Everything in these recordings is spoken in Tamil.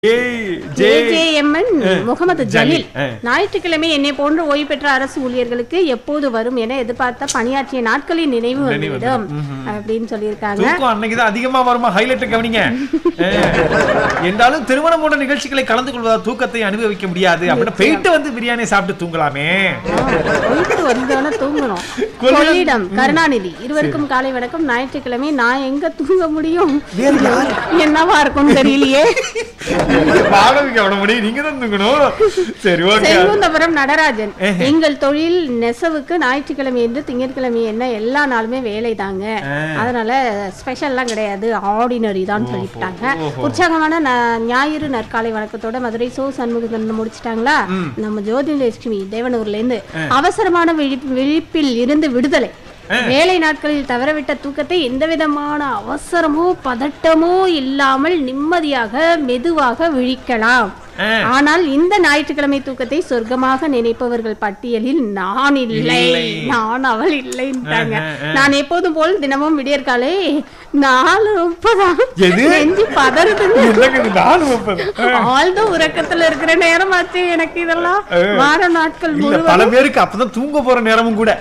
ஜேஜேஎம்என் முகமது ஜலீல் ஆ. ஞாயிற்றுக்கிழமை என்னை போன்ற ஓய்வு பெற்ற அரசு ஊழியர்களுக்கு எப்போது வரும் என எதிர்பார்த்த பணியாற்றிய நாட்களின் நினைவு நினைவு வந்துவிடும் அப்படின்னு சொல்லியிருக்காங்க தூக்கம் அன்னைக்குதான் அதிகமா வருமா ஹைலைட் கவனிங்க அஹ், என்றாலும் திருமணம் போன்ற நிகழ்ச்சிகளை கலந்து கொள்வதால் தூக்கத்தை அனுபவிக்க முடியாது அப்படின்னு போயிட்டு வந்து பிரியாணி சாப்பிட்டு தூங்கலாமே போயிட்டு வந்தோடனே தூங்கணும் கொள்ளிடம். கொள்ளிடம் கருணாநிதி இருவருக்கும் காலை வணக்கம் ஞாயிற்றுக்கிழமை நான் எங்க தூங்க முடியும் வேற யாரு? என்னவா இருக்கும் தெரியலையே பாடவிக்க விட முடியும் நீங்க தான் தூங்கணும் சரி ஓகே செங்குந்தபுரம் நடராஜன் எங்கள் தொழில் நெசவுக்கு ஞாயிற்றுக்கிழமை என்று திங்கட்கிழமை என்ன எல்லா நாளுமே வேலை தாங்க அதனால ஸ்பெஷல்லாம் கிடையாது ஆர்டினரி தான் சொல்லிட்டாங்க உற்சாகமான ந- ஞாயிறு நற்காலை வணக்கத்தோட மதுரை சோ சண்முகத்தன் முடிச்சிட்டாங்களா நம்ம ஜோதிலட்சுமி தேவனூர்ல இருந்து அவசரமான விழிப்- விழிப்பில் இருந்து விடுதலை வேலை நாட்களில் தவறவிட்ட தூக்கத்தை எந்த விதமான அவசரமோ பதட்டமோ இல்லாமல் நிம்மதியாக மெதுவாக விழிக்கலாம் ஆ. ஆனால் இந்த ஞாயிற்றுக்கிழமை தூக்கத்தை சொர்க்கமாக நினைப்பவர்கள் பட்டியலில் நான் இல்லை இல்லை. நான் அவள் இல்லைன்ட்டாங்க ஆ, ஆ, ஆ. நான் எப்போதும் போல் தினமும் விடியற்காலை நாலு முப்பதாம் எது? நெஞ்சு பதறுதுங்க இல்லைங்க இது நாலு முப்பது ஆழ்ந்த உறக்கத்துல இருக்கிற நேரமாச்சு எனக்கு இதெல்லாம் வார நாட்கள் இல்ல முழுவதும் பல பேருக்கு அப்பதான் தூங்க போற நேரமும் கூட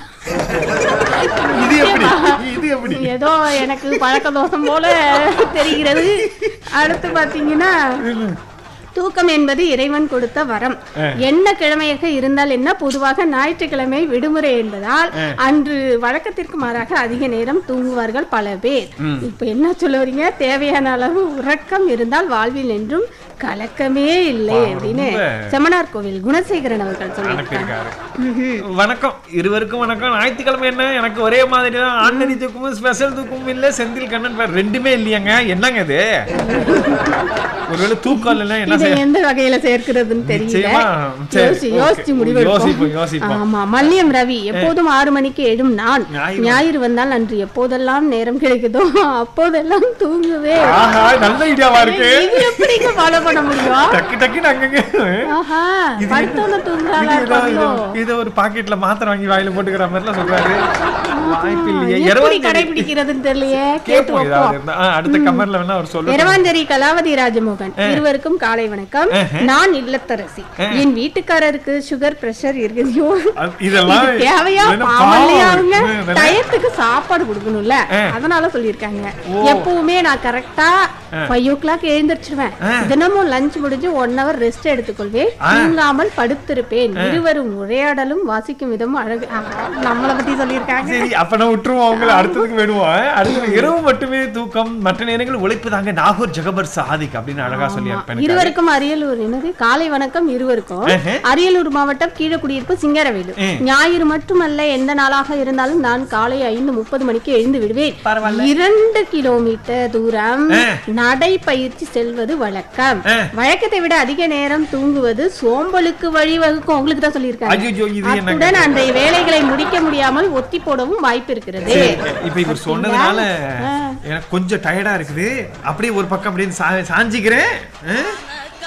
இது எப்படி இது எப்படி ஏதோ எனக்கு பழக்க தோஷம் போல தெரிகிறது அடுத்து பாத்தீங்கன்னா தூக்கம் என்பது இறைவன் கொடுத்த வரம் என்ன கிழமையாக இருந்தால் என்ன பொதுவாக ஞாயிற்றுக்கிழமை விடுமுறை என்பதால் அன்று வழக்கத்திற்கு மாறாக அதிக நேரம் தூங்குவார்கள் பல பேர் இப்ப என்ன சொல்ல வரீங்க தேவையான அளவு உறக்கம் இருந்தால் வாழ்வில் என்றும் கலக்கமே இல்லை அப்படின்னு ரொம்ப- செமனார் கோவில் குணசேகரன் அவர்கள் சொல்லியிருக்காங்க அனுப்பியிருக்காரு வணக்கம் இருவருக்கும் வணக்கம் ஞாயிற்றுக்கிழமை என்ன எனக்கு ஒரே மாதிரி தான் ஆண்டனி தூக்கமும் ஸ்பெஷல் தூக்கமும் இல்ல செந்தில் கண்ணன் பேர் ரெண்டுமே இல்லையாங்க என்னங்க இது ஒருவேளை தூக்கம் இல்லைன்னா என்ன இதை செய்ய எந்த வகையில சேர்க்கிறதுன்னு தெரியல நிச்சயமா, சரி, யோசி okay. யோசிச்சு முடிவெடுப்போம் யோசிப்போம், யோசிப்போம். ஆமா மல்லியம் ரவி எப்போதும் ஆறு மணிக்கு எழும் நான் ஞாயிறு. ஞாயிறு வந்தால் அன்று எப்போதெல்லாம் நேரம் கிடைக்குதோ அப்போதெல்லாம் தூங்குவே ஆஹா நல்ல ஐடியாவா இருக்கு இது எப்படிங்க ஃபாலோ பண்ண முடியும் டக்கு டக்குன்னு அங்கங்க ஆஹா இது- படுத்தோன்னு தூங்குறாளா இது ஏதோ- இருப்பாங்களோ? இது- இது ஒரு பாக்கெட்ல மாத்திரை வாங்கி வாயில போட்டுக்கிற மாதிரிலாம் சொல்றாரு வாய்ப்பு இல்லையே எப்படி இரவாஞ்சேரி கடைபிடிக்கிறதுன்னு தெரியலையே கேட்டு கேட்போம் வைப்போம் ஏதாவது இருந்தா. ஆ, அடுத்த கமெண்ட்ல வேணா அவர் சொல்லுங்க இரவாஞ்சேரி கலாவதி ராஜமோகன் இருவருக்கும் காலை வணக்கம் நான் இல்லத்தரசி என் வீட்டுக்காரருக்கு சுகர் பிரஷர் இருக்குது அது- இதெல்லாம் இது தேவையா என்ன பாவம் இல்லையா பாவம் அவங்க இருக்கு. இதெல்லாம் டயத்துக்கு சாப்பாடு கொடுக்கணும்ல அதனால சொல்லியிருக்காங்க எப்பவுமே நான் கரெக்டா ஃபைவ் ஓ கிளாக் எழுந்திரிச்சிருவேன் தினமும் லஞ்ச் முடிஞ்சு ஒன் ஹவர் ரெஸ்ட் எடுத்துக்கொள்வேன் தூங்காமல் படுத்திருப்பேன் இருவரும் உரையாடலும் வாசிக்கும் விதமும் அழகு ஆஹா, நம்மளை பத்தி சொல்லியிருக்காங்க சரி அப்ப நான் விட்டுருவோம் அவங்கள அடுத்ததுக்கு வேணுவோம் அடுத்தது இரவு மட்டுமே தூக்கம் மற்ற நேரங்கள் உழைப்பு தாங்க நாகூர் ஜெகபர் சாதிக் அப்படின்னு அழகா சொல்லி அனுப்பினேன் இருவருக்கும் அரியலூர் என்னது காலை வணக்கம் இருவருக்கும் அரியலூர் மாவட்டம் கீழக்குடியிருப்பு சிங்கரவேலு ஞாயிறு மட்டுமல்ல எந்த நாளாக இருந்தாலும் நான் காலை ஐந்து முப்பது மணிக்கு எழுந்து விடுவேன் இரண்டு கிலோமீட்டர் தூரம் நடைப்பயிற்சி செல்வது வழக்கம் வழக்கத்தை விட அதிக நேரம் தூங்குவது சோம்பலுக்கு வழிவகுக்கும் உங்களுக்கு தான் சொல்லியிருக்காங்க ஐயோ இது என்ன அத்துடன் அன்றைய வேலைகளை முடிக்க முடியாமல் ஒத்தி போடவும் வாய்ப்பு இருக்கிறது இப்ப இவர் சொன்னதுனால எனக்கு கொஞ்சம் டயர்டா இருக்குது அப்படியே ஒரு பக்கம் அப்படியே சா- சாஞ்சிக்கிறேன் ஆ?